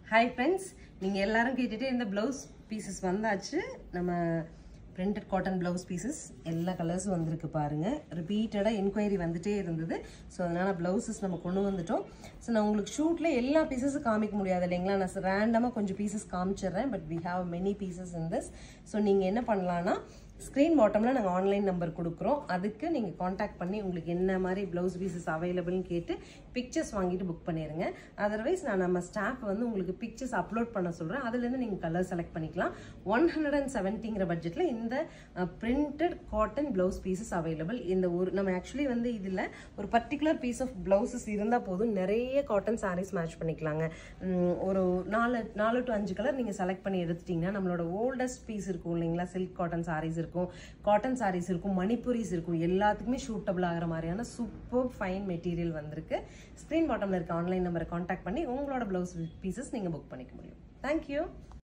hi friends நீங்கள் எல்லாரும் கேட்டுட்டு இந்த ப்ளவுஸ் பீசஸ் வந்தாச்சு நம்ம பிரிண்டட் காட்டன் ப்ளவுஸ் பீசஸ் எல்லா கலர்ஸும் வந்திருக்கு பாருங்கள் ரிப்பீட்டடாக என்கொயரி வந்துட்டே இருந்தது ஸோ அதனால் ப்ளவுசஸ் நம்ம கொண்டு வந்துட்டோம் ஸோ நான் உங்களுக்கு ஷூட்டில் எல்லா பீசஸும் காமிக்க முடியாது இல்லைங்களா நான் ரேண்டமாக கொஞ்சம் பீசஸ் காமிச்சிடுறேன் but we have many pieces in this so நீங்கள் என்ன பண்ணலான்னா ஸ்க்ரீன் பாட்டமில் நாங்கள் ஆன்லைன் நம்பர் கொடுக்குறோம் அதுக்கு நீங்கள் காண்டாக்ட் பண்ணி உங்களுக்கு என்ன மாதிரி ப்ளவுஸ் பீசஸ் அவைலபிள்னு கேட்டு பிக்சர்ஸ் வாங்கிட்டு புக் பண்ணிடுங்க அதர்வைஸ் நான் நம்ம ஸ்டாஃப் வந்து உங்களுக்கு பிக்சர்ஸ் அப்லோட் பண்ண சொல்கிறேன் அதுலேருந்து நீங்கள் கலர் செலக்ட் பண்ணிக்கலாம் ஒன் ஹண்ட்ரட் அண்ட் செவன்ட்டிங்கிற பட்ஜெட்டில் இந்த printed cotton blouse pieces available இந்த ஒரு நம்ம ஆக்சுவலி வந்து இதில் ஒரு பர்டிகுலர் பீஸ் ஆஃப் ப்ளவுசஸ் இருந்தால் போதும் நிறைய காட்டன் சாரீஸ் மேட்ச் பண்ணிக்கலாங்க உம், ஒரு நாலு நாலு டு அஞ்சு கலர் நீங்கள் செலக்ட் பண்ணி எடுத்துட்டிங்கன்னா நம்மளோட ஓல்டஸ்ட் பீஸ் இருக்கும் இல்லைங்களா சில்க் காட்டன் சாரீஸ் இருக்கும் காட்டன் சாரீஸ் இருக்கும் மணிப்புரிஸ் இருக்கும் எல்லாத்துக்குமே சூட்டபிள் ஆகிற மாதிரியான சூப்பர் ஃபைன் மெட்டீரியல் வந்திருக்கு ஸ்க்ரீன் பாட்டமில் இருக்க ஆன்லைன் நம்பரை காண்டாக்ட் பண்ணி உங்களோட ப்ளவுஸ் பீசஸ் நீங்கள் புக் பண்ணிக்க முடியும் தேங்க்யூ